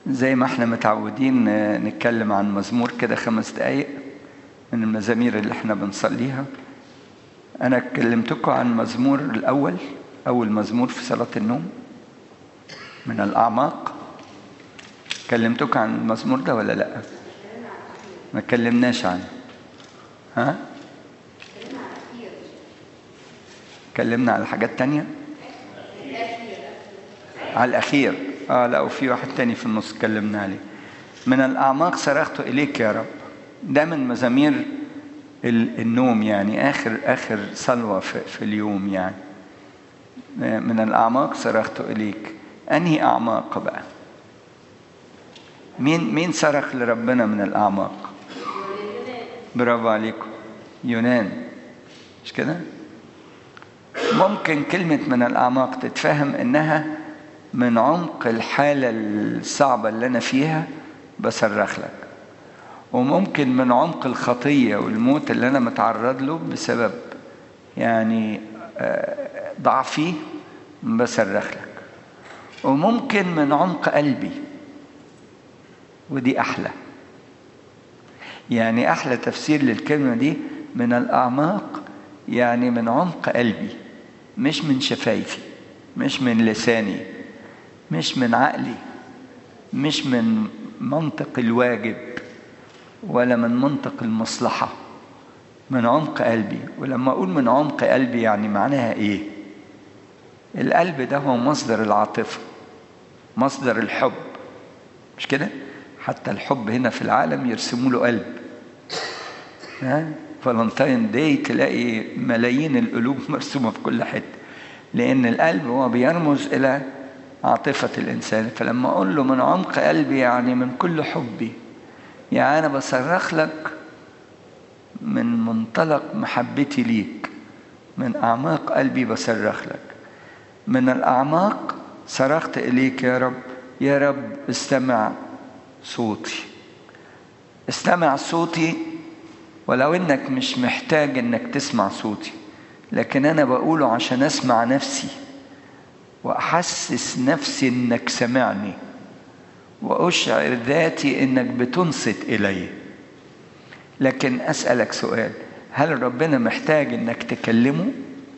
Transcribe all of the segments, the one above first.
زي ما احنا متعودين نتكلم عن مزمور كده خمس دقايق من المزامير اللي احنا بنصليها انا كلمتكم عن مزمور الاول اول مزمور في صلاة النوم من الاعماق كلمتكم عن المزمور ده ولا لا ما كلمناش عنه ها اتكلمنا على حاجات تانية على الأخير آه لا وفي واحد تاني في النص اتكلمنا عليه من الأعماق صرخت إليك يا رب ده من مزامير النوم يعني آخر آخر صلوة في, في اليوم يعني من الأعماق صرخت إليك أنهي أعماق بقى مين مين صرخ لربنا من الأعماق برافو عليكم يونان مش كده ممكن كلمة من الأعماق تتفهم إنها من عمق الحالة الصعبة اللي أنا فيها بصرخ لك وممكن من عمق الخطية والموت اللي أنا متعرض له بسبب يعني ضعفي بصرخ لك وممكن من عمق قلبي ودي أحلى يعني أحلى تفسير للكلمة دي من الأعماق يعني من عمق قلبي مش من شفايفي مش من لساني مش من عقلي مش من منطق الواجب ولا من منطق المصلحة من عمق قلبي ولما أقول من عمق قلبي يعني معناها إيه القلب ده هو مصدر العاطفة مصدر الحب مش كده حتى الحب هنا في العالم يرسموا له قلب ها فالنتاين داي تلاقي ملايين القلوب مرسومة في كل حتة لأن القلب هو بيرمز إلى عاطفة الإنسان فلما أقول له من عمق قلبي يعني من كل حبي يعني أنا بصرخ لك من منطلق محبتي ليك من أعماق قلبي بصرخ لك من الأعماق صرخت إليك يا رب يا رب استمع صوتي استمع صوتي ولو انك مش محتاج انك تسمع صوتي لكن انا بقوله عشان اسمع نفسي واحسس نفسي انك سمعني واشعر ذاتي انك بتنصت الي لكن اسالك سؤال هل ربنا محتاج انك تكلمه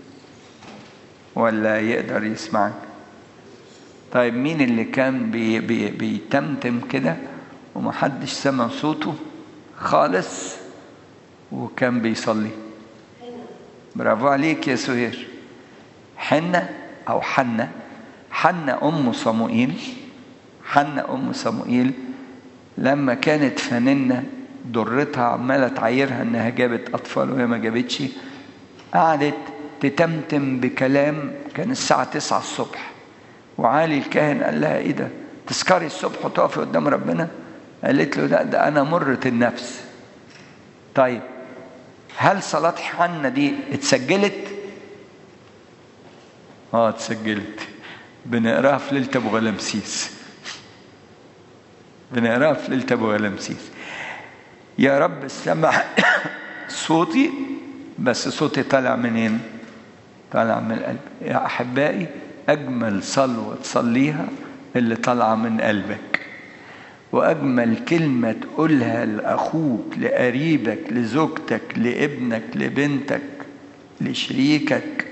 ولا يقدر يسمعك طيب مين اللي كان بي بي بيتمتم كده ومحدش سمع صوته خالص وكان بيصلي برافو عليك يا سهير حنة أو حنة حنة أم صموئيل حنة أم صموئيل لما كانت فننة ضرتها عمالة تعايرها إنها جابت أطفال وهي ما جابتش قعدت تتمتم بكلام كان الساعة تسعة الصبح وعالي الكاهن قال لها إيه ده تسكري الصبح وتقفي قدام ربنا قالت له لا ده أنا مرة النفس طيب هل صلاة حنة دي اتسجلت؟ اه اتسجلت بنقراها في ليلة أبو غلمسيس بنقراها في ليلة أبو غلمسيس يا رب استمع صوتي بس صوتي طالع منين؟ طالع من القلب يا أحبائي أجمل صلوة تصليها اللي طالعة من قلبك وأجمل كلمة تقولها لأخوك لقريبك لزوجتك لابنك لبنتك لشريكك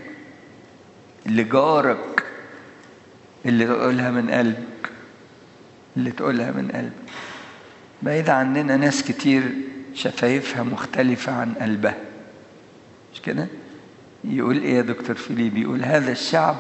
لجارك اللي تقولها من قلبك اللي تقولها من قلبك بعيد عننا ناس كتير شفايفها مختلفة عن قلبها مش كده؟ يقول ايه يا دكتور فيليب يقول هذا الشعب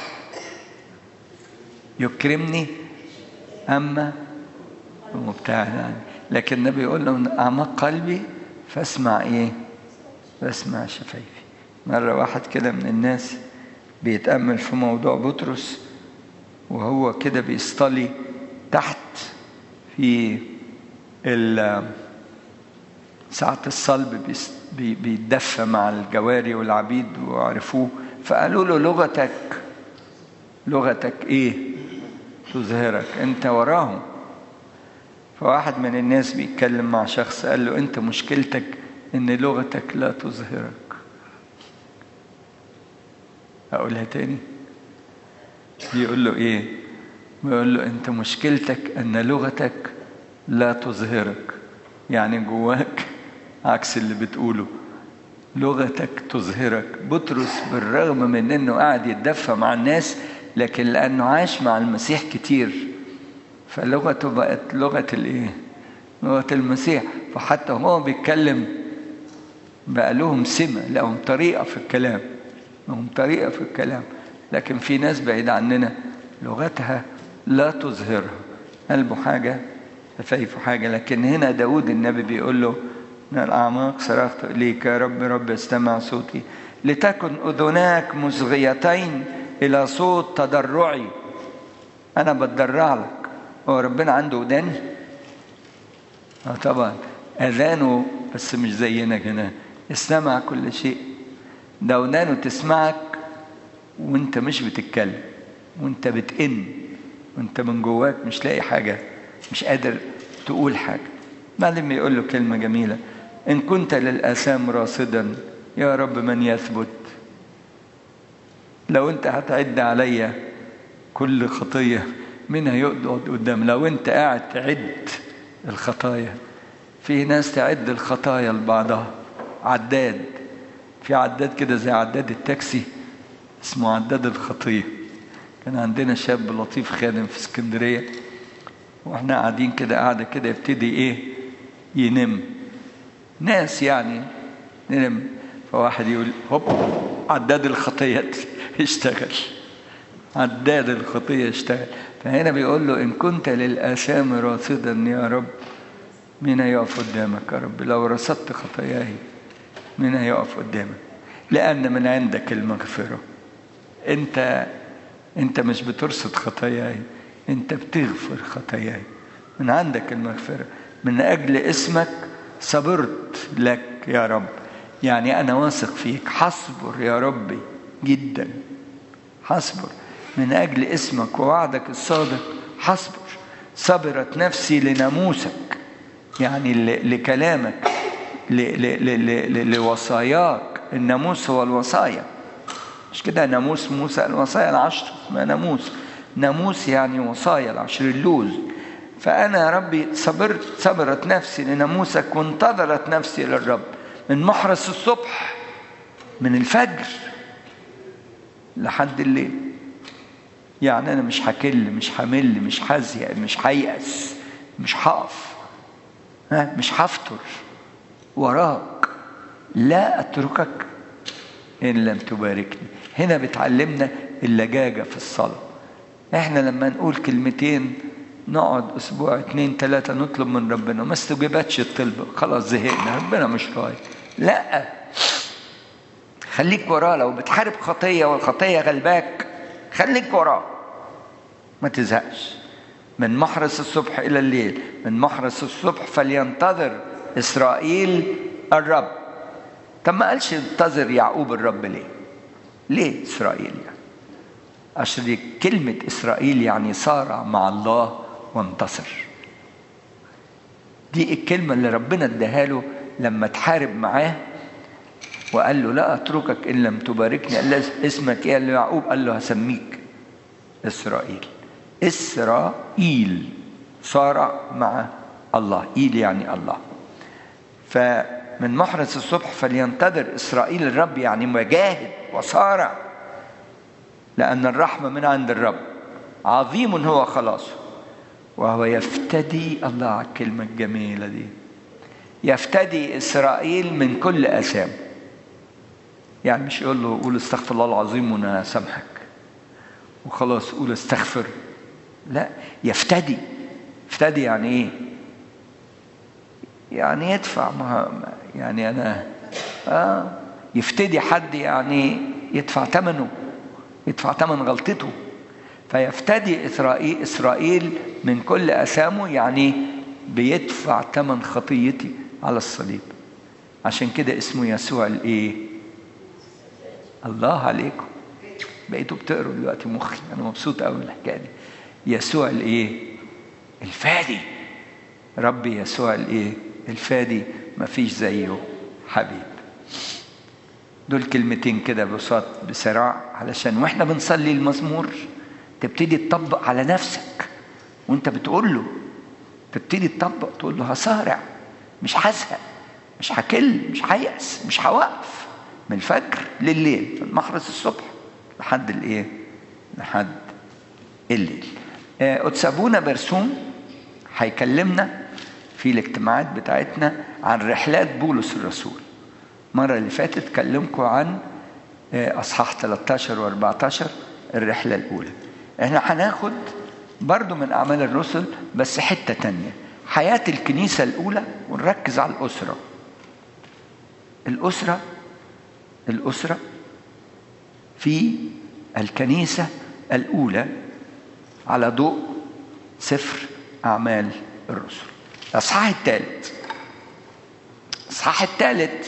يكرمني اما مبتعد عني لكن النبي يقول له من اعماق قلبي فاسمع ايه فاسمع شفايفي مره واحد كده من الناس بيتامل في موضوع بطرس وهو كده بيصطلي تحت في ساعة الصلب بيتدفى مع الجواري والعبيد وعرفوه فقالوا له لغتك لغتك ايه تظهرك انت وراهم فواحد من الناس بيتكلم مع شخص قال له انت مشكلتك ان لغتك لا تظهرك اقولها تاني بيقول له ايه بيقول له انت مشكلتك ان لغتك لا تظهرك يعني جواك عكس اللي بتقوله لغتك تظهرك بطرس بالرغم من انه قاعد يتدفى مع الناس لكن لانه عاش مع المسيح كتير فلغته بقت لغه الايه لغه المسيح فحتى هو بيتكلم بقى لهم سمه لهم طريقه في الكلام لهم طريقه في الكلام لكن في ناس بعيد عننا لغتها لا تظهرها قلبه حاجه شفايفه حاجه لكن هنا داود النبي بيقول له من الأعماق صرخت إليك يا رب رب استمع صوتي لتكن أذناك مصغيتين إلى صوت تضرعي أنا بتضرع لك هو ربنا عنده ودان؟ آه طبعا أذانه بس مش زينا هنا استمع كل شيء ده ودانه تسمعك وانت مش بتتكلم وانت بتئن وانت من جواك مش لاقي حاجة مش قادر تقول حاجة بعدين بيقول له كلمة جميلة إن كنت للآثام راصدا يا رب من يثبت لو أنت هتعد عليا كل خطية مين هيقعد قدام لو أنت قاعد تعد الخطايا في ناس تعد الخطايا لبعضها عداد في عداد كده زي عداد التاكسي اسمه عداد الخطية كان عندنا شاب لطيف خادم في اسكندرية واحنا قاعدين كده قاعدة كده يبتدي ايه ينم ناس يعني ننم فواحد يقول هوب عداد الخطية اشتغل عداد الخطية اشتغل فهنا بيقول له إن كنت للآثام راصدا يا رب مين هيقف قدامك يا رب لو رصدت خطاياي مين هيقف قدامك لأن من عندك المغفرة أنت أنت مش بترصد خطاياي أنت بتغفر خطاياي من عندك المغفرة من أجل اسمك صبرت لك يا رب يعني أنا واثق فيك حصبر يا ربي جدا حصبر من أجل اسمك ووعدك الصادق حصبر صبرت نفسي لناموسك يعني لكلامك لوصاياك الناموس هو الوصايا مش كده ناموس موسى الوصايا العشر اسمها ناموس ناموس يعني وصايا العشر اللوز فأنا يا ربي صبرت صبرت نفسي لناموسك وانتظرت نفسي للرب من محرس الصبح من الفجر لحد الليل يعني أنا مش هكل مش همل مش هزهق مش هيأس مش هقف ها مش هفطر وراك لا أتركك إن لم تباركني هنا بتعلمنا اللجاجة في الصلاة احنا لما نقول كلمتين نقعد اسبوع اتنين تلاتة نطلب من ربنا ما استجابتش الطلب خلاص زهقنا ربنا مش راضي لا خليك وراه لو بتحارب خطية والخطية غلباك خليك وراه ما تزهقش من محرس الصبح إلى الليل من محرس الصبح فلينتظر إسرائيل الرب طب ما قالش انتظر يعقوب الرب ليه ليه إسرائيل يعني عشان كلمة إسرائيل يعني صارع مع الله وانتصر دي الكلمة اللي ربنا اداها له لما تحارب معاه وقال له لا أتركك إن لم تباركني قال له اسمك إيه؟ قال له يعقوب قال له هسميك إسرائيل إسرائيل صارع مع الله إيل يعني الله فمن محرس الصبح فلينتظر إسرائيل الرب يعني مجاهد وصارع لأن الرحمة من عند الرب عظيم هو خلاصه وهو يفتدي الله على الكلمة الجميلة دي يفتدي إسرائيل من كل أثام يعني مش يقول له قول استغفر الله العظيم وانا سامحك وخلاص قول استغفر لا يفتدي يفتدي يعني ايه يعني يدفع ما يعني انا آه يفتدي حد يعني يدفع ثمنه يدفع ثمن غلطته فيفتدي إسرائيل, إسرائيل من كل أثامه يعني بيدفع ثمن خطيتي على الصليب عشان كده اسمه يسوع الايه الله عليكم بقيتوا بتقروا دلوقتي مخي انا مبسوط قوي من الحكايه دي يسوع الايه الفادي ربي يسوع الايه الفادي مفيش زيه حبيب دول كلمتين كده بساط بسراع علشان واحنا بنصلي المزمور تبتدي تطبق على نفسك وانت بتقول له تبتدي تطبق تقول له هصارع مش هزهق مش هكل مش هيأس مش هوقف من الفجر لليل من محرس الصبح لحد الايه لحد الليل قدس ابونا برسوم هيكلمنا في الاجتماعات بتاعتنا عن رحلات بولس الرسول المرة اللي فاتت كلمكم عن أصحاح 13 و14 الرحلة الأولى احنا هناخد برضو من أعمال الرسل بس حتة تانية حياة الكنيسة الأولى ونركز على الأسرة الأسرة الأسرة في الكنيسة الأولى على ضوء سفر أعمال الرسل الأصحاح الثالث الأصحاح الثالث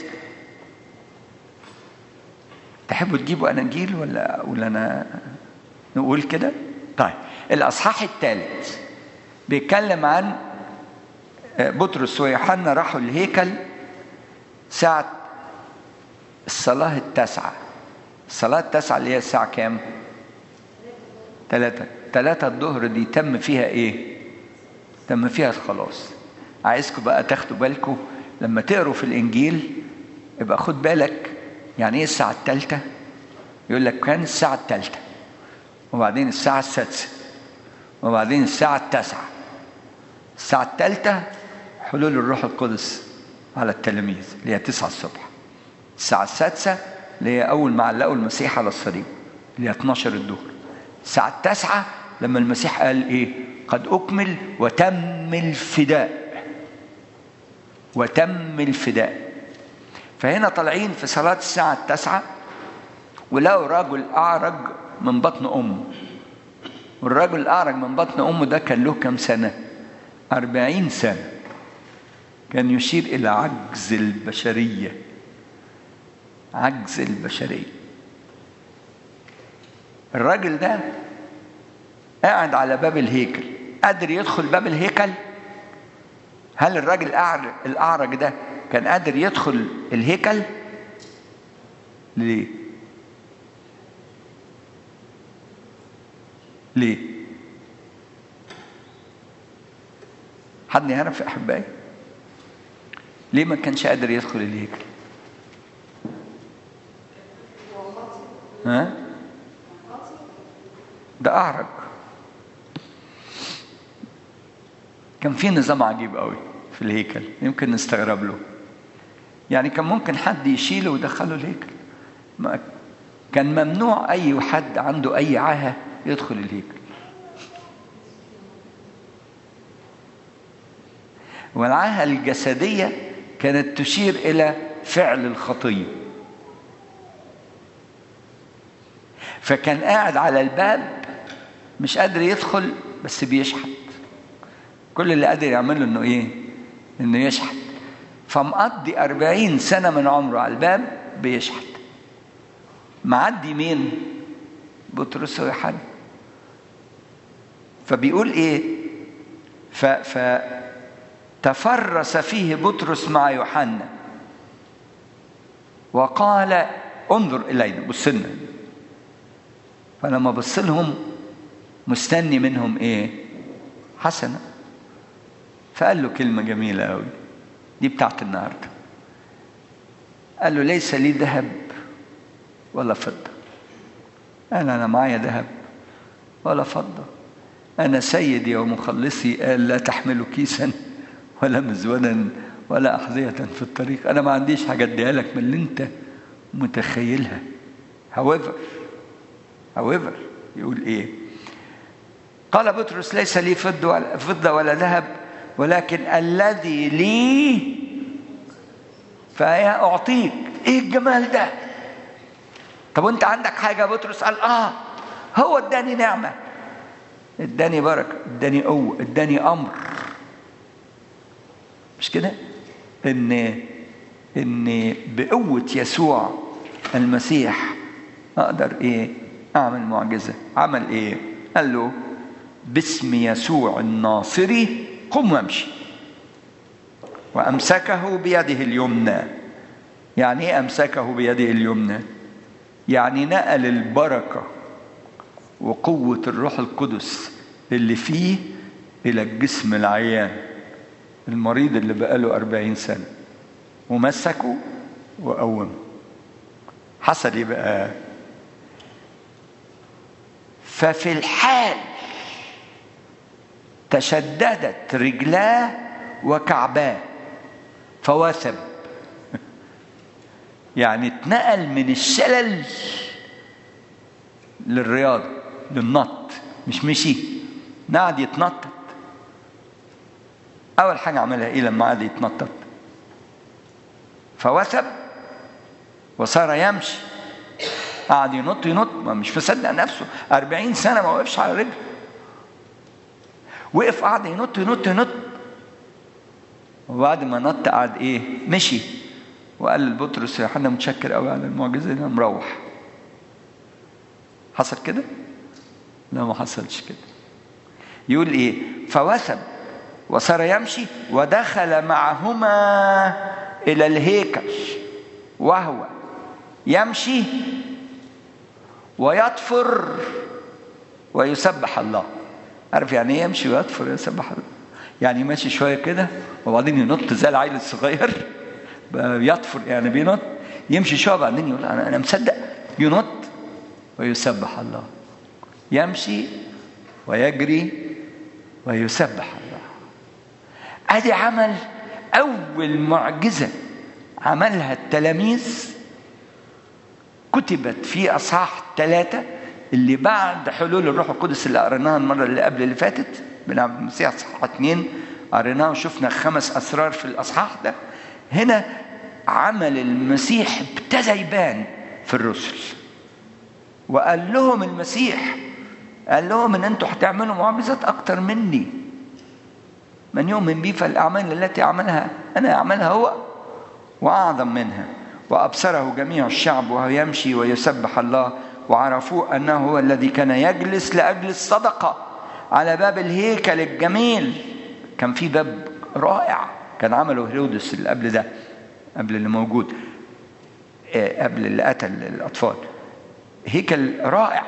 تحبوا تجيبوا أناجيل ولا أقول أنا نقول كده؟ طيب الأصحاح الثالث بيتكلم عن بطرس ويوحنا راحوا الهيكل ساعة الصلاة التاسعة الصلاة التاسعة اللي هي الساعة كام؟ ثلاثة ثلاثة الظهر دي تم فيها إيه؟ تم فيها الخلاص عايزكم بقى تاخدوا بالكم لما تقروا في الإنجيل يبقى خد بالك يعني إيه الساعة الثالثة؟ يقول لك كان الساعة الثالثة وبعدين الساعة السادسة وبعدين الساعة التاسعة الساعة الثالثة حلول الروح القدس على التلاميذ اللي هي 9 الصبح الساعة السادسة اللي هي أول ما علقوا المسيح على الصليب اللي هي 12 الظهر الساعة التاسعة لما المسيح قال إيه قد أكمل وتم الفداء وتم الفداء فهنا طالعين في صلاة الساعة التاسعة ولقوا رجل أعرج من بطن أمه والرجل الأعرج من بطن أمه ده كان له كم سنة أربعين سنة كان يشير إلى عجز البشرية عجز البشرية الراجل ده قاعد على باب الهيكل قادر يدخل باب الهيكل هل الراجل الأعرج ده كان قادر يدخل الهيكل ليه ليه حد يعرف يا احبائي ليه ما كانش قادر يدخل الهيكل ها ده اعرج كان في نظام عجيب قوي في الهيكل يمكن نستغرب له يعني كان ممكن حد يشيله ويدخله الهيكل ما كان ممنوع اي حد عنده اي عاهه يدخل الهيكل والعاهة الجسدية كانت تشير إلى فعل الخطية فكان قاعد على الباب مش قادر يدخل بس بيشحت كل اللي قادر يعمله انه ايه انه يشحت فمقضي أربعين سنة من عمره على الباب بيشحت معدي مين بطرس ويوحنا فبيقول ايه ف ف تفرس فيه بطرس مع يوحنا وقال انظر الينا بص لنا فلما بص لهم مستني منهم ايه حسنه فقال له كلمه جميله قوي دي بتاعت النهارده قال له ليس لي ذهب ولا فضه انا انا معايا ذهب ولا فضه انا سيدي ومخلصي قال لا تحملوا كيسا ولا مزودا ولا أحذية في الطريق أنا ما عنديش حاجة أديها لك من اللي أنت متخيلها however however يقول إيه قال بطرس ليس لي فضة ولا, فضة ولا ذهب ولكن الذي لي فأعطيك إيه الجمال ده طب وأنت عندك حاجة بطرس قال آه هو اداني نعمة اداني بركة اداني قوة اداني أمر مش كده ان ان بقوه يسوع المسيح اقدر ايه اعمل معجزه عمل ايه قال له باسم يسوع الناصري قم وامشي وامسكه بيده اليمنى يعني ايه امسكه بيده اليمنى يعني نقل البركه وقوه الروح القدس اللي فيه إلى الجسم العيان المريض اللي بقاله أربعين سنة ومسكه وقومه حصل ايه بقى ففي الحال تشددت رجلاه وكعباه فوثب يعني اتنقل من الشلل للرياضة للنط مش مشي قعد يتنطط أول حاجة عملها إيه لما قعد يتنطط فوثب وصار يمشي قعد ينط ينط ما مش مصدق نفسه أربعين سنة ما وقفش على رجله وقف قعد ينط ينط ينط وبعد ما نط قعد ايه مشي وقال لبطرس يا حنا متشكر قوي على المعجزه دي انا مروح حصل كده لا ما حصلش كده يقول ايه فوثب وصار يمشي ودخل معهما الى الهيكل وهو يمشي ويطفر ويسبح الله عارف يعني ايه يمشي ويطفر ويسبح الله يعني ماشي شويه كده وبعدين ينط زي العيل الصغير يطفر يعني بينط يمشي شويه بعدين يقول انا انا مصدق ينط ويسبح الله يمشي ويجري ويسبح الله ادي عمل اول معجزه عملها التلاميذ كتبت في اصحاح ثلاثه اللي بعد حلول الروح القدس اللي قريناها المره اللي قبل اللي فاتت من عبد المسيح اصحاح اثنين قريناه وشفنا خمس اسرار في الاصحاح ده هنا عمل المسيح ابتدى يبان في الرسل وقال لهم المسيح قال لهم ان انتوا هتعملوا معجزات اكتر مني من يؤمن بي فالاعمال التي اعملها انا اعملها هو واعظم منها وابصره جميع الشعب وهو يمشي ويسبح الله وعرفوا انه هو الذي كان يجلس لاجل الصدقه على باب الهيكل الجميل كان في باب رائع كان عمله هيرودس اللي قبل ده قبل اللي موجود قبل اللي قتل الاطفال هيكل رائع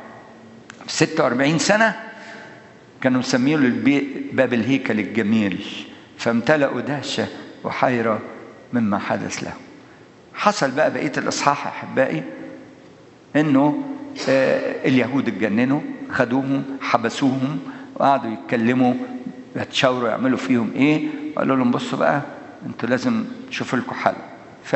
46 سنه كانوا مسمينه باب الهيكل الجميل فامتلأوا دهشه وحيره مما حدث له حصل بقى بقيه الاصحاح احبائي انه اليهود اتجننوا خدوهم حبسوهم وقعدوا يتكلموا يتشاوروا يعملوا فيهم ايه وقالوا لهم بصوا بقى انتوا لازم تشوفوا لكم حل ف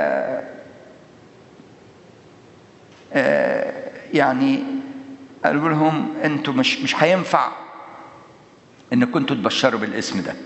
يعني قالوا لهم انتوا مش مش هينفع ان كنتوا تبشروا بالاسم ده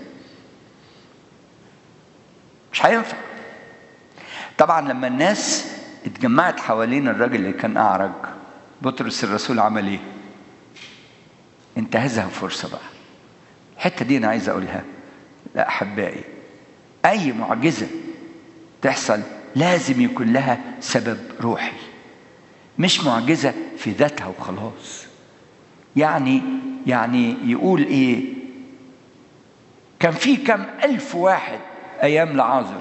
مش هينفع طبعا لما الناس اتجمعت حوالين الراجل اللي كان اعرج بطرس الرسول عمل ايه انتهزها فرصه بقى الحته دي انا عايز اقولها لا احبائي اي معجزه تحصل لازم يكون لها سبب روحي مش معجزه في ذاتها وخلاص يعني يعني يقول ايه كان في كم الف واحد ايام لعازر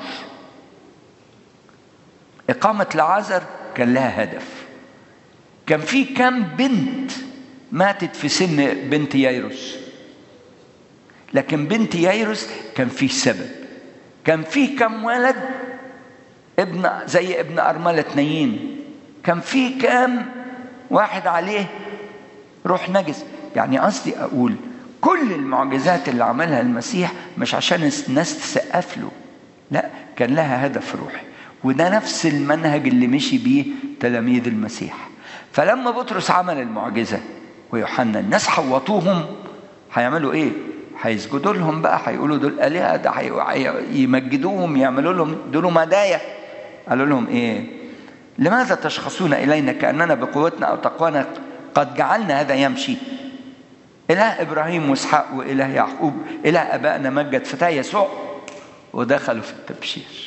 إقامة لعازر كان لها هدف كان في كم بنت ماتت في سن بنت ييروس لكن بنت ييروس كان فيه سبب كان فيه كم ولد ابن زي ابن أرملة نايين كان فيه كام واحد عليه روح نجس يعني قصدي أقول كل المعجزات اللي عملها المسيح مش عشان الناس تسقف له لا كان لها هدف روحي وده نفس المنهج اللي مشي بيه تلاميذ المسيح فلما بطرس عمل المعجزة ويوحنا الناس حوطوهم هيعملوا ايه هيسجدوا لهم بقى هيقولوا دول آلهة ده يمجدوهم يعملوا لهم دول مدايا قالوا لهم ايه لماذا تشخصون إلينا كأننا بقوتنا أو تقوانا قد جعلنا هذا يمشي إله إبراهيم وإسحاق وإله يعقوب إله أبائنا مجد فتاه يسوع ودخلوا في التبشير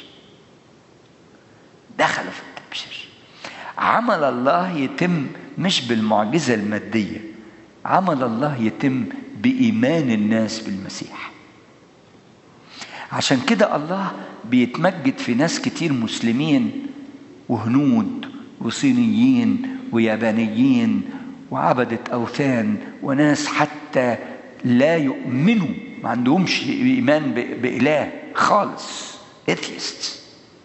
دخلوا في التبشير عمل الله يتم مش بالمعجزة المادية عمل الله يتم بإيمان الناس بالمسيح عشان كده الله بيتمجد في ناس كتير مسلمين وهنود وصينيين ويابانيين وعبدة أوثان وناس حتى لا يؤمنوا ما عندهمش ايمان باله خالص اثيست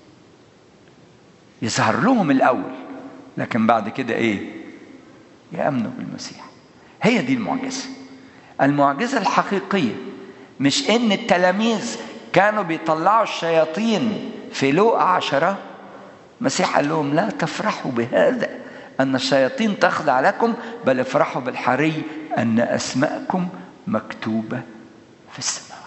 يظهر لهم الاول لكن بعد كده ايه يامنوا بالمسيح هي دي المعجزه المعجزه الحقيقيه مش ان التلاميذ كانوا بيطلعوا الشياطين في لوقا عشرة المسيح قال لهم لا تفرحوا بهذا أن الشياطين تخضع لكم بل افرحوا بالحري أن أسماءكم مكتوبة في السماوات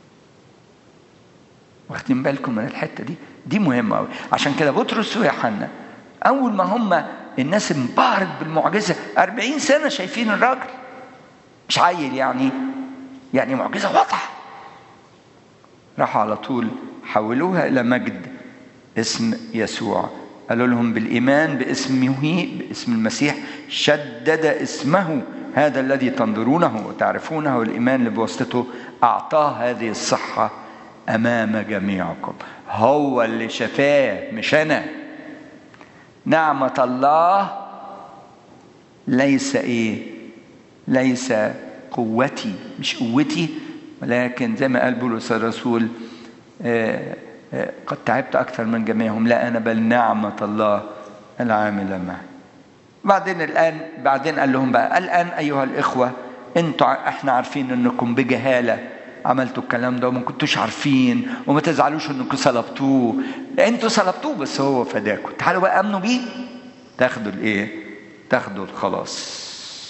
واخدين بالكم من الحتة دي دي مهمة أوي عشان كده بطرس ويوحنا أول ما هم الناس انبهرت بالمعجزة أربعين سنة شايفين الراجل مش عيل يعني يعني معجزة واضحة راحوا على طول حولوها إلى مجد اسم يسوع قالوا لهم بالإيمان باسمه باسم المسيح شدد اسمه هذا الذي تنظرونه وتعرفونه الإيمان اللي بواسطته أعطاه هذه الصحة أمام جميعكم هو اللي شفاه مش أنا نعمة الله ليس إيه ليس قوتي مش قوتي ولكن زي ما قال بولس الرسول آه آه قد تعبت أكثر من جميعهم لا أنا بل نعمة الله العاملة معي بعدين الآن بعدين قال لهم بقى الآن أيها الإخوة أنتوا إحنا عارفين أنكم بجهالة عملتوا الكلام ده وما كنتوش عارفين وما تزعلوش انكم صلبتوه انتوا صلبتوه بس هو فداكم تعالوا بقى امنوا بيه تاخدوا الايه تاخدوا الخلاص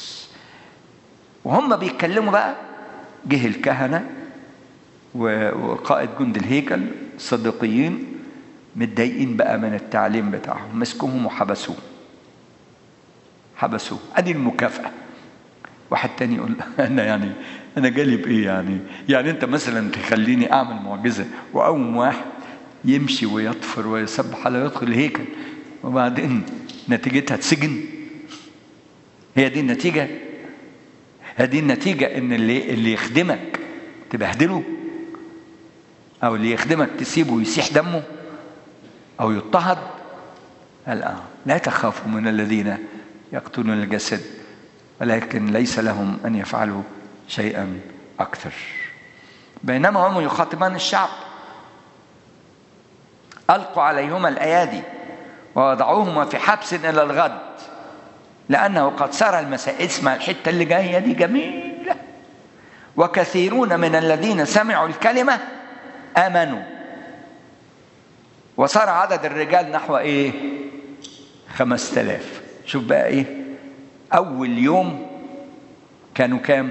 وهم بيتكلموا بقى جه الكهنة وقائد جند الهيكل الصديقيين متضايقين بقى من التعليم بتاعهم مسكوهم وحبسوه حبسوه ادي المكافأة واحد تاني يقول انا يعني انا جالي بايه يعني يعني انت مثلا تخليني اعمل معجزه واقوم واحد يمشي ويطفر ويسبح على يدخل الهيكل وبعدين نتيجتها تسجن هي دي النتيجه هذه النتيجه ان اللي اللي يخدمك تبهدله او اللي يخدمك تسيبه ويسيح دمه او يضطهد الان لا تخافوا من الذين يقتلون الجسد ولكن ليس لهم ان يفعلوا شيئا اكثر بينما هم يخاطبان الشعب القوا عليهما الايادي ووضعوهما في حبس الى الغد لانه قد سار المساء اسمع الحته اللي جايه دي جميله وكثيرون من الذين سمعوا الكلمه امنوا وصار عدد الرجال نحو ايه خمسة آلاف شوف بقى ايه اول يوم كانوا كام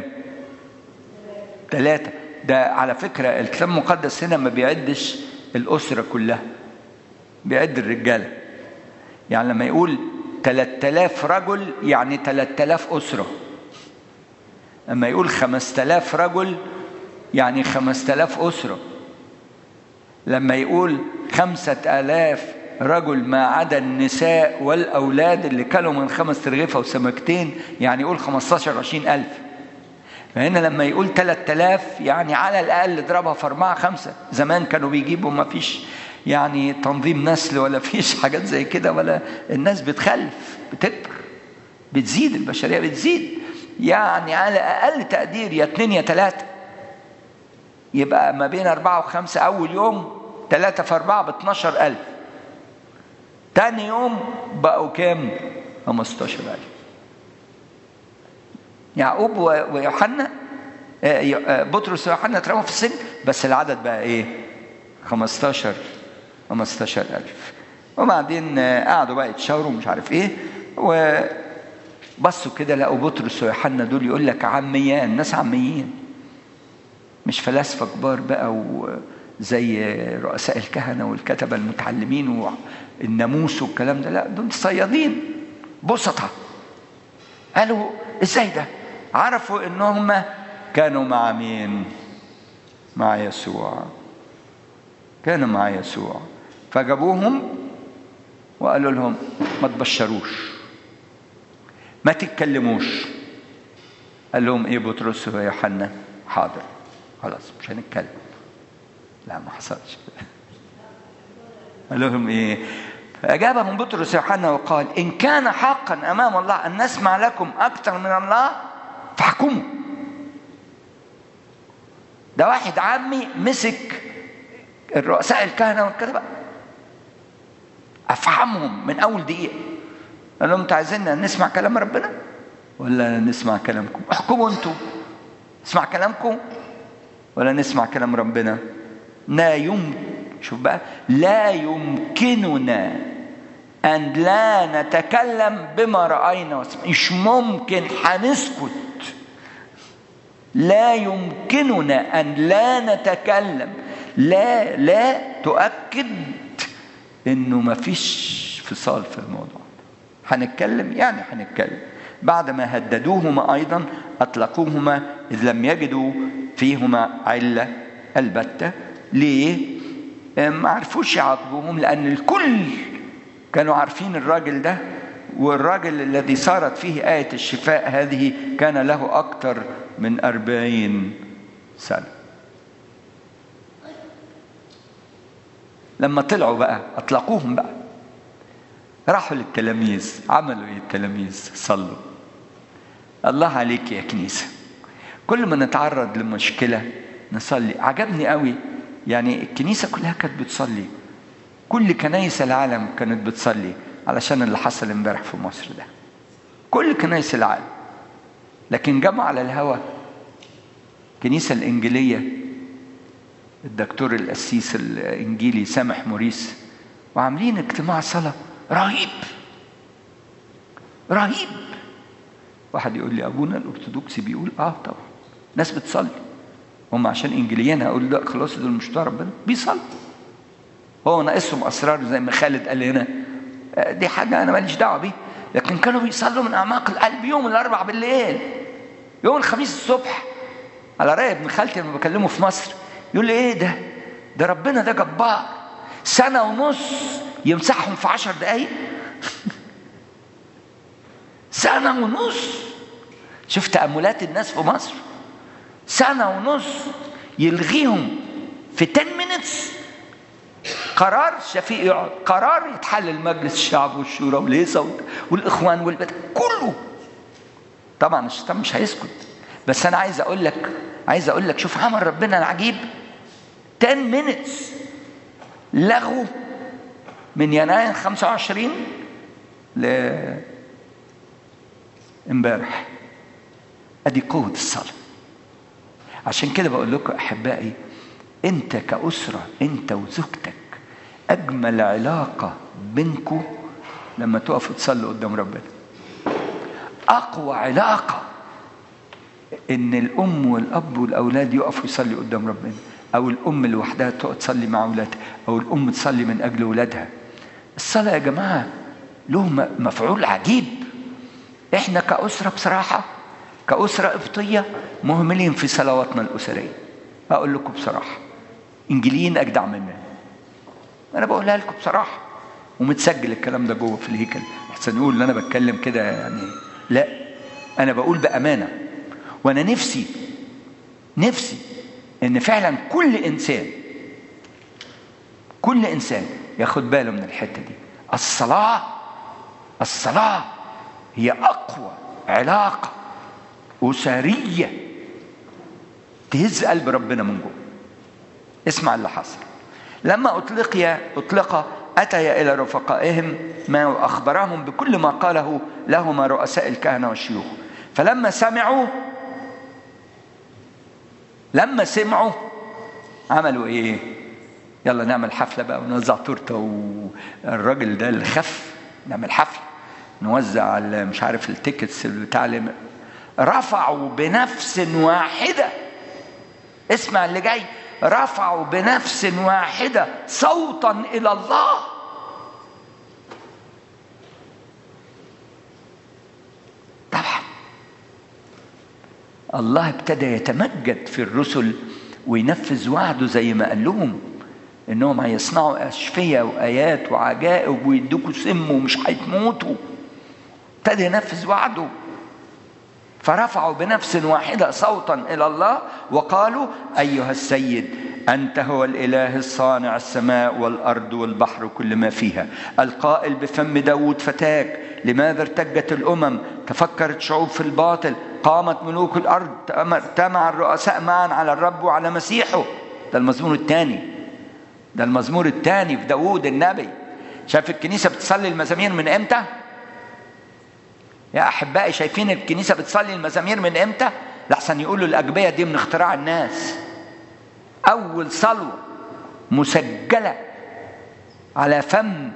ثلاثة ده على فكرة الكتاب المقدس هنا ما بيعدش الأسرة كلها بيعد الرجالة يعني لما يقول 3000 رجل يعني 3000 أسرة لما يقول 5000 رجل يعني 5000 أسرة لما يقول خمسة آلاف رجل ما عدا النساء والأولاد اللي كانوا من خمس رغيفة وسمكتين يعني يقول 15 20 ألف فهنا لما يقول 3000 يعني على الأقل اضربها في أربعة خمسة زمان كانوا بيجيبوا ما فيش يعني تنظيم نسل ولا فيش حاجات زي كده ولا الناس بتخلف بتكبر بتزيد البشرية بتزيد يعني على أقل تقدير يا اتنين يا تلاتة يبقى ما بين أربعة وخمسة أول يوم تلاتة في أربعة ب 12 ألف تاني يوم بقوا كام؟ 15 ألف يعقوب ويوحنا بطرس ويوحنا اترموا في السجن بس العدد بقى ايه 15 15 ألف وبعدين قعدوا بقى يتشاوروا مش عارف ايه وبصوا كده لقوا بطرس ويوحنا دول يقول لك عميان ناس عميين مش فلاسفة كبار بقى وزي رؤساء الكهنة والكتبة المتعلمين والناموس والكلام ده لا دول صيادين بسطة قالوا ازاي ده عرفوا انهم كانوا مع مين مع يسوع كانوا مع يسوع فجابوهم وقالوا لهم ما تبشروش ما تتكلموش قال لهم ايه بطرس ويوحنا حاضر خلاص مش هنتكلم لا ما حصلش قال لهم ايه فأجابهم بطرس يوحنا وقال إن كان حقا أمام الله أن نسمع لكم أكثر من الله فاحكموا ده واحد عمي مسك الرؤساء الكهنه والكتبه افهمهم من اول دقيقه قال لهم انتوا عايزين نسمع كلام ربنا ولا نسمع كلامكم احكموا انتوا نسمع كلامكم ولا نسمع كلام ربنا لا يمكن شوف بقى لا يمكننا أن لا نتكلم بما رأينا وسمعنا مش ممكن هنسكت لا يمكننا أن لا نتكلم لا لا تؤكد إنه ما فيش فصال في الموضوع هنتكلم يعني هنتكلم بعد ما هددوهما أيضا أطلقوهما إذ لم يجدوا فيهما علة البتة ليه؟ ما عرفوش يعاقبوهم لأن الكل كانوا عارفين الراجل ده والراجل الذي صارت فيه آية الشفاء هذه كان له أكثر من أربعين سنة لما طلعوا بقى أطلقوهم بقى راحوا للتلاميذ عملوا ايه التلاميذ صلوا الله عليك يا كنيسة كل ما نتعرض لمشكلة نصلي عجبني قوي يعني الكنيسة كلها كانت بتصلي كل كنايس العالم كانت بتصلي علشان اللي حصل امبارح في مصر ده كل كنايس العالم لكن جمع على الهوى الكنيسة الإنجيلية الدكتور القسيس الإنجيلي سامح موريس وعاملين اجتماع صلاة رهيب رهيب واحد يقول لي أبونا الأرثوذكسي بيقول آه طبعا ناس بتصلي هم عشان إنجليين هقول لا خلاص دول مش بتوع ربنا بيصلوا هو ناقصهم أسرار زي ما خالد قال هنا دي حاجة أنا ماليش دعوة بيها لكن كانوا بيصلوا من أعماق القلب يوم الأربع بالليل يوم الخميس الصبح على رأي ابن خالتي لما بكلمه في مصر يقول لي إيه ده؟ ده ربنا ده جبار سنة ونص يمسحهم في عشر دقايق سنة ونص شفت تأملات الناس في مصر سنة ونص يلغيهم في 10 minutes قرار شفيق يقعد قرار يتحلل مجلس الشعب والشورى والهيصة والإخوان والبدء كله طبعا الشيطان مش هيسكت بس أنا عايز أقول لك عايز أقول لك شوف عمل ربنا العجيب 10 minutes لغوا من يناير 25 ل امبارح ادي قوة الصلاة عشان كده بقول لكم احبائي انت كأسرة انت وزوجتك اجمل علاقة بينكم لما تقفوا تصلوا قدام ربنا اقوى علاقة ان الام والاب والاولاد يقفوا يصلي قدام ربنا او الام لوحدها تقعد تصلي مع اولادها او الام تصلي من اجل اولادها الصلاه يا جماعه له مفعول عجيب احنا كاسره بصراحه كاسره قبطيه مهملين في صلواتنا الاسريه اقول لكم بصراحه انجيليين اجدع مننا انا بقولها لكم بصراحه ومتسجل الكلام ده جوه في الهيكل احسن يقول ان انا بتكلم كده يعني لا انا بقول بامانه وانا نفسي نفسي ان فعلا كل انسان كل انسان ياخد باله من الحته دي الصلاه الصلاه هي اقوى علاقه اسريه تهز قلب ربنا من جوه اسمع اللي حصل لما اطلقيا اطلق اتيا الى رفقائهم ما اخبرهم بكل ما قاله لهما رؤساء الكهنه والشيوخ فلما سمعوا لما سمعوا عملوا ايه يلا نعمل حفله بقى ونوزع تورته والراجل ده اللي خف نعمل حفله نوزع مش عارف التيكتس بتاع رفعوا بنفس واحده اسمع اللي جاي رفعوا بنفس واحده صوتا الى الله طبعا الله ابتدى يتمجد في الرسل وينفذ وعده زي ما قال لهم انهم هيصنعوا اشفية وايات وعجائب ويدوكوا سم ومش هتموتوا ابتدى ينفذ وعده فرفعوا بنفس واحدة صوتا إلى الله وقالوا أيها السيد أنت هو الإله الصانع السماء والأرض والبحر وكل ما فيها القائل بفم داود فتاك لماذا ارتجت الأمم تفكرت شعوب في الباطل قامت ملوك الأرض اجتمع الرؤساء معا على الرب وعلى مسيحه ده المزمور الثاني ده المزمور الثاني في داوود النبي شايف الكنيسة بتصلي المزامير من امتى؟ يا أحبائي شايفين الكنيسة بتصلي المزامير من امتى؟ لحسن يقولوا الأجبية دي من اختراع الناس أول صلوة مسجلة على فم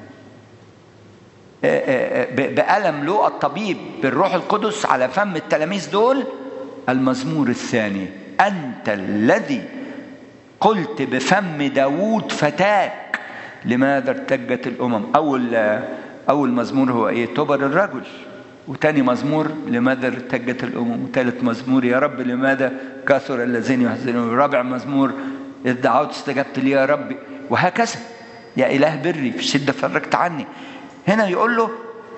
بألم لوقا الطبيب بالروح القدس على فم التلاميذ دول المزمور الثاني أنت الذي قلت بفم داوود فتاك لماذا ارتجت الأمم أول أول مزمور هو إيه تبر الرجل وتاني مزمور لماذا ارتجت الأمم وثالث مزمور يا رب لماذا كثر الذين يحزنون ورابع مزمور إذ دعوت استجبت لي يا رب وهكذا يا إله بري في الشدة فرجت عني هنا يقول له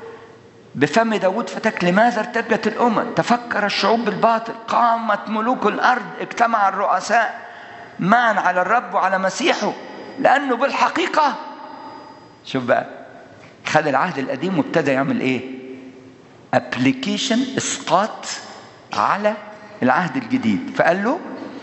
بفم داود فتك لماذا ارتجت الأمم تفكر الشعوب بالباطل قامت ملوك الأرض اجتمع الرؤساء معا على الرب وعلى مسيحه لأنه بالحقيقة شوف بقى خد العهد القديم وابتدى يعمل ايه ابلكيشن اسقاط على العهد الجديد فقال له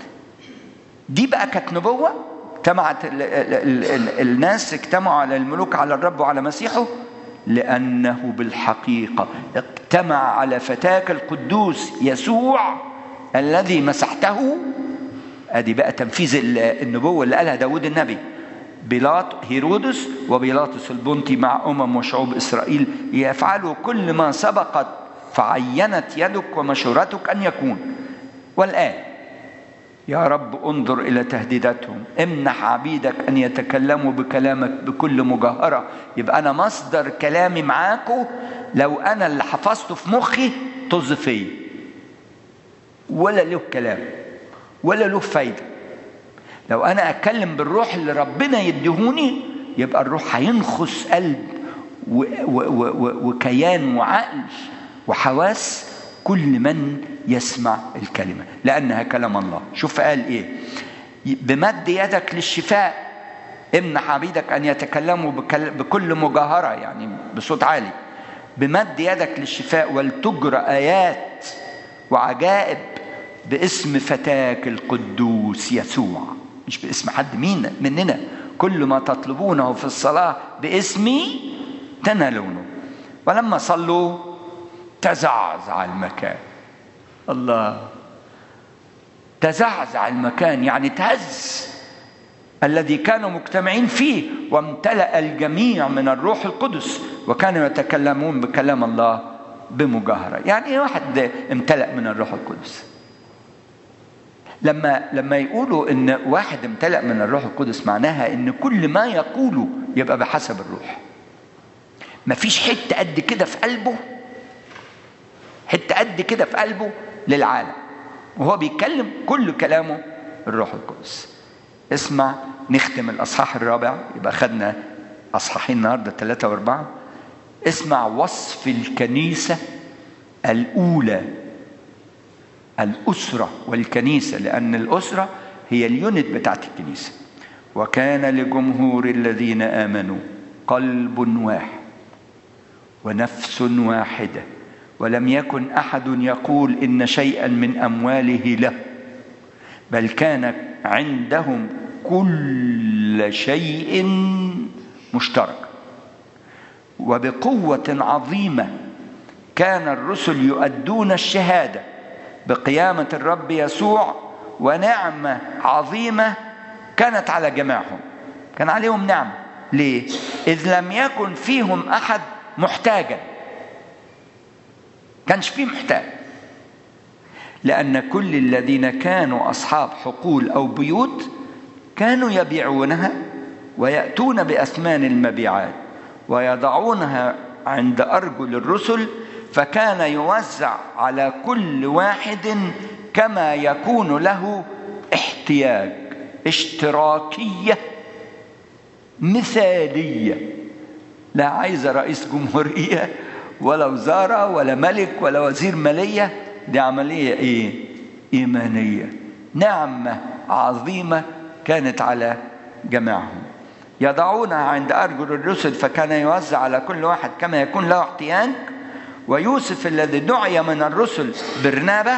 دي بقى كانت نبوه اجتمعت ال ال ال الناس اجتمعوا على الملوك على الرب وعلى مسيحه لانه بالحقيقه اجتمع على فتاك القدوس يسوع الذي مسحته ادي بقى تنفيذ النبوه اللي قالها داود النبي بيلاط هيرودس وبيلاطس البنطي مع امم وشعوب اسرائيل يفعلوا كل ما سبقت فعينت يدك ومشورتك ان يكون والان يا رب انظر الى تهديداتهم امنح عبيدك ان يتكلموا بكلامك بكل مجاهره يبقى انا مصدر كلامي معاكم لو انا اللي حفظته في مخي طز فيا ولا له كلام ولا له فايده لو انا اتكلم بالروح اللي ربنا يديهوني يبقى الروح هينخس قلب و و و وكيان وعقل وحواس كل من يسمع الكلمة لأنها كلام الله شوف قال إيه بمد يدك للشفاء امنح عبيدك أن يتكلموا بكل مجاهرة يعني بصوت عالي بمد يدك للشفاء ولتجرى آيات وعجائب باسم فتاك القدوس يسوع مش باسم حد مين مننا كل ما تطلبونه في الصلاة باسمي تنالونه ولما صلوا تزعزع المكان الله تزعزع المكان يعني تهز الذي كانوا مجتمعين فيه وامتلأ الجميع من الروح القدس وكانوا يتكلمون بكلام الله بمجاهرة يعني ايه واحد امتلأ من الروح القدس لما لما يقولوا ان واحد امتلأ من الروح القدس معناها ان كل ما يقوله يبقى بحسب الروح مفيش حته قد كده في قلبه حته قد كده في قلبه للعالم وهو بيتكلم كل كلامه الروح القدس اسمع نختم الاصحاح الرابع يبقى خدنا اصحاحين النهارده ثلاثه واربعه اسمع وصف الكنيسه الاولى الأسرة والكنيسة لأن الأسرة هي اليونت بتاعت الكنيسة وكان لجمهور الذين آمنوا قلب واحد ونفس واحدة ولم يكن أحد يقول إن شيئا من أمواله له بل كان عندهم كل شيء مشترك وبقوة عظيمة كان الرسل يؤدون الشهاده بقيامة الرب يسوع ونعمة عظيمة كانت على جميعهم كان عليهم نعمة ليه؟ إذ لم يكن فيهم أحد محتاجا كانش فيه محتاج لأن كل الذين كانوا أصحاب حقول أو بيوت كانوا يبيعونها ويأتون بأثمان المبيعات ويضعونها عند أرجل الرسل فكان يوزع على كل واحد كما يكون له احتياج اشتراكيه مثاليه لا عايزه رئيس جمهوريه ولا وزاره ولا ملك ولا وزير ماليه دي عمليه ايه ايمانيه نعمه عظيمه كانت على جميعهم يضعونها عند ارجل الرسل فكان يوزع على كل واحد كما يكون له احتياج ويوسف الذي دعي من الرسل برنابة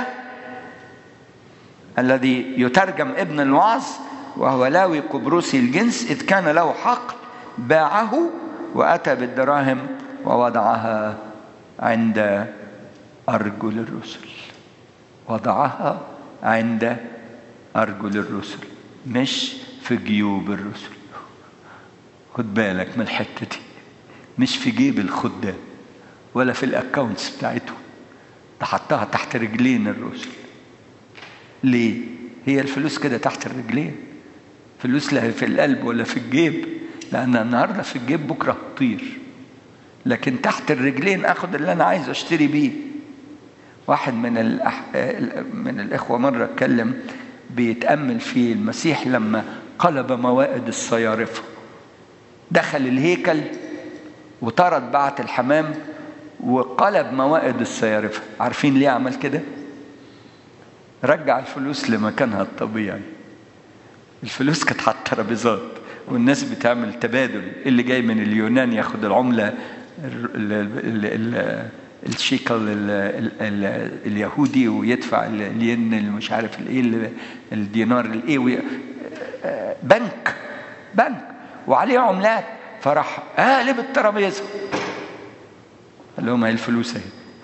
الذي يترجم ابن الوعظ وهو لاوي قبرصي الجنس إذ كان له حق باعه وأتى بالدراهم ووضعها عند أرجل الرسل وضعها عند أرجل الرسل مش في جيوب الرسل خد بالك من الحتة دي مش في جيب الخدام ولا في الاكونتس بتاعتهم ده حطها تحت رجلين الرسل ليه هي الفلوس كده تحت الرجلين فلوس لا في القلب ولا في الجيب لان النهارده في الجيب بكره هتطير لكن تحت الرجلين اخد اللي انا عايز اشتري بيه واحد من الأح... من الاخوه مره اتكلم بيتامل في المسيح لما قلب موائد الصيارفه دخل الهيكل وطرد بعت الحمام وقلب موائد الصيارفه عارفين ليه عمل كده رجع الفلوس لمكانها الطبيعي الفلوس كانت على الترابيزات والناس بتعمل تبادل اللي جاي من اليونان ياخد العمله ال ال ال الشيكل ال ال ال اليهودي ويدفع الين اللي مش عارف الايه الدينار الايه بنك بنك وعليه عملات فراح قالب الترابيزه قال لهم هي الفلوس اهي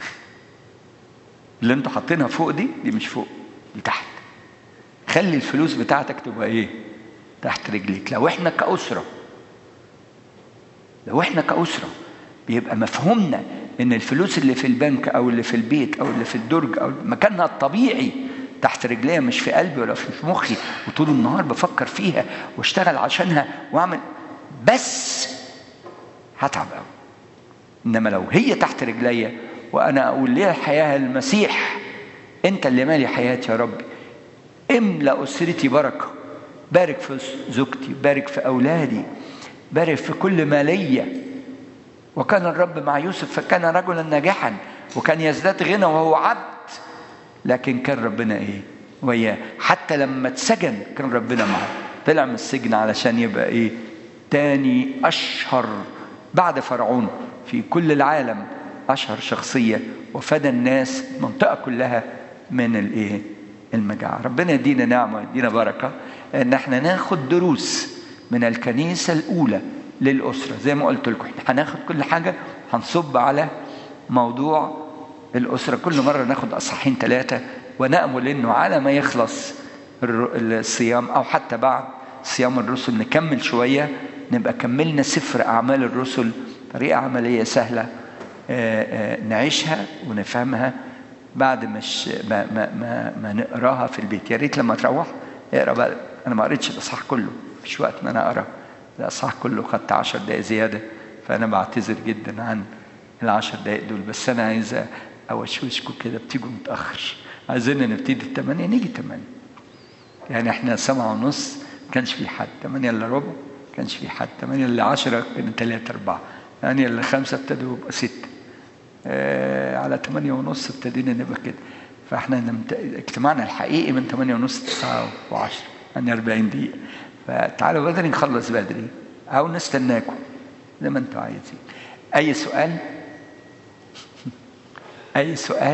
اللي انتوا حاطينها فوق دي دي مش فوق دي تحت خلي الفلوس بتاعتك تبقى ايه تحت رجليك لو احنا كأسرة لو احنا كأسرة بيبقى مفهومنا ان الفلوس اللي في البنك او اللي في البيت او اللي في الدرج او مكانها الطبيعي تحت رجليا مش في قلبي ولا في مخي وطول النهار بفكر فيها واشتغل عشانها واعمل بس هتعب قوي انما لو هي تحت رجليا وانا اقول ليه الحياه المسيح انت اللي مالي حياتي يا ربي املا اسرتي بركه بارك في زوجتي بارك في اولادي بارك في كل ما ليا وكان الرب مع يوسف فكان رجلا ناجحا وكان يزداد غنى وهو عبد لكن كان ربنا ايه وياه حتى لما اتسجن كان ربنا معاه طلع من السجن علشان يبقى ايه تاني اشهر بعد فرعون في كل العالم اشهر شخصيه وفدى الناس المنطقه كلها من الايه المجاعه ربنا يدينا نعمه يدينا بركه ان احنا ناخد دروس من الكنيسه الاولى للاسره زي ما قلت لكم احنا هناخد كل حاجه هنصب على موضوع الاسره كل مره ناخد اصحاحين ثلاثه ونامل انه على ما يخلص الصيام او حتى بعد صيام الرسل نكمل شويه نبقى كملنا سفر اعمال الرسل طريقه عمليه سهله نعيشها ونفهمها بعد مش ما, ما, ما, ما نقراها في البيت يا ريت لما تروح اقرا بقى انا ما قريتش الاصحاح كله مفيش وقت ان انا اقرا الاصحاح كله خدت 10 دقائق زياده فانا بعتذر جدا عن العشر دقائق دول بس انا عايز اوشوشكم كده بتيجوا متاخر عايزين نبتدي الثمانية نيجي ثمانية يعني احنا سبعة ونص ما كانش في حد ثمانية الا ربع ما كانش في حد ثمانية الا عشرة كان ثلاثة أربعة ثمانية الا خمسة ابتدوا يبقى ستة آه على ثمانية ونص ابتدينا نبقى كده فاحنا نمت... اجتماعنا الحقيقي من ثمانية ونص تسعة وعشرة يعني 40 دقيقة فتعالوا بدري نخلص بدري أو نستناكم زي ما انتوا عايزين أي سؤال؟ أي سؤال؟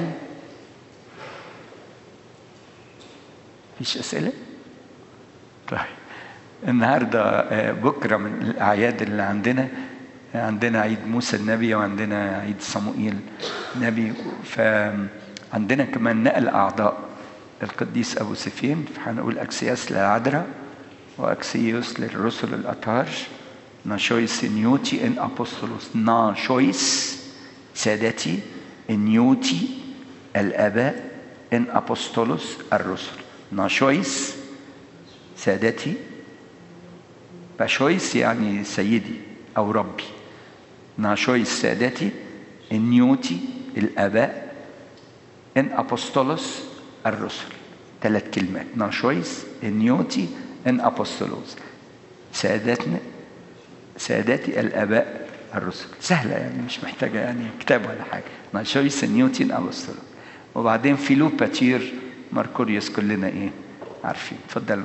فيش أسئلة؟ طيب النهارده بكرة من الأعياد اللي عندنا عندنا عيد موسى النبي وعندنا عيد صموئيل النبي فعندنا كمان نقل أعضاء القديس أبو سفين فهنقول أكسياس للعذراء وأكسيوس للرسل الأطهار ناشويس نيوتي إن أبوستولوس ناشويس سادتي نيوتي الآباء إن أبوستولوس الرسل ناشويس سادتي باشويس يعني سيدي أو ربي ناشويس سادتي النيوتي الآباء إن أبوستولوس الرسل ثلاث كلمات ناشويس النيوتي إن أبوستولوس سادتنا سادتي الآباء الرسل سهلة يعني مش محتاجة يعني كتاب ولا حاجة ناشويس النيوتي إن أبوستولوس وبعدين فيلو باتير ماركوريوس كلنا إيه عارفين اتفضلوا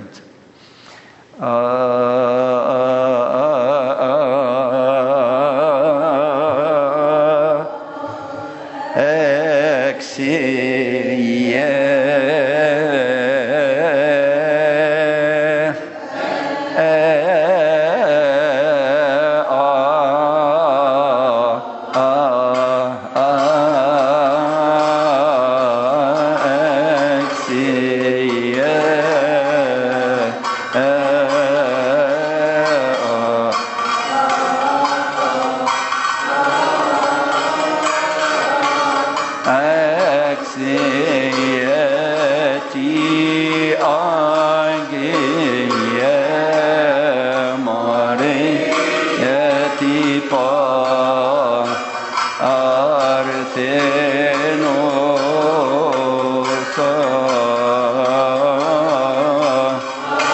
أكسيتي أجيا مريتي با أرثنوسا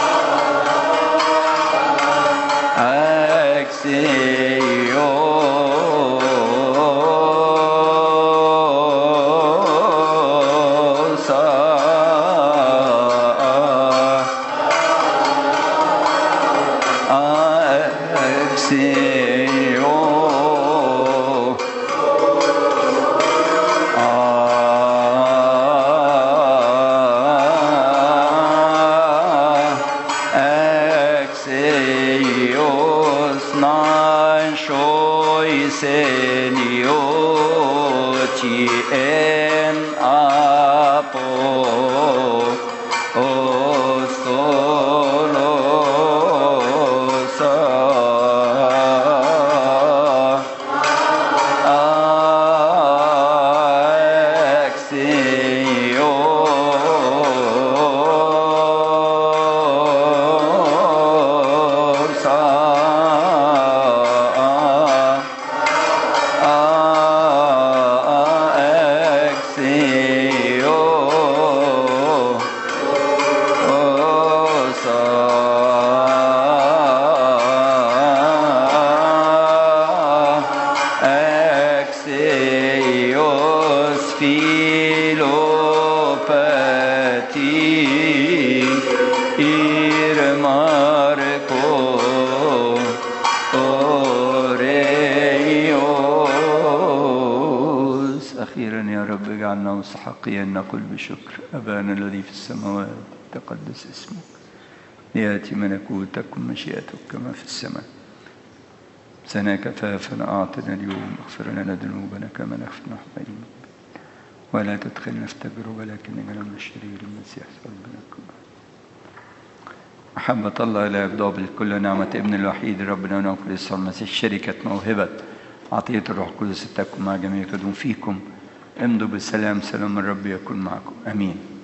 Exios nan shoi senioti en apo ostolosa Exios filopati ir marco أوريوس أخيرا يا رب اجعلنا مستحقين نقول بشكر أبانا الذي في السماوات تقدس اسمك ليأتي ملكوتك ومشيئتك كما في السماء سنا كفافنا أعطنا اليوم اغفر لنا ذنوبنا كما نغفر نحن ولا تدخلنا في تجربة لكن نجعلنا من الشرير المسيح ربنا كله محبة الله لا يفضى كل نعمة ابن الوحيد ربنا ونوفل يسوع المسيح شركة موهبة عطية الروح القدس تكن مع جميع تدوم فيكم امضوا بالسلام سلام الرب يكون معكم امين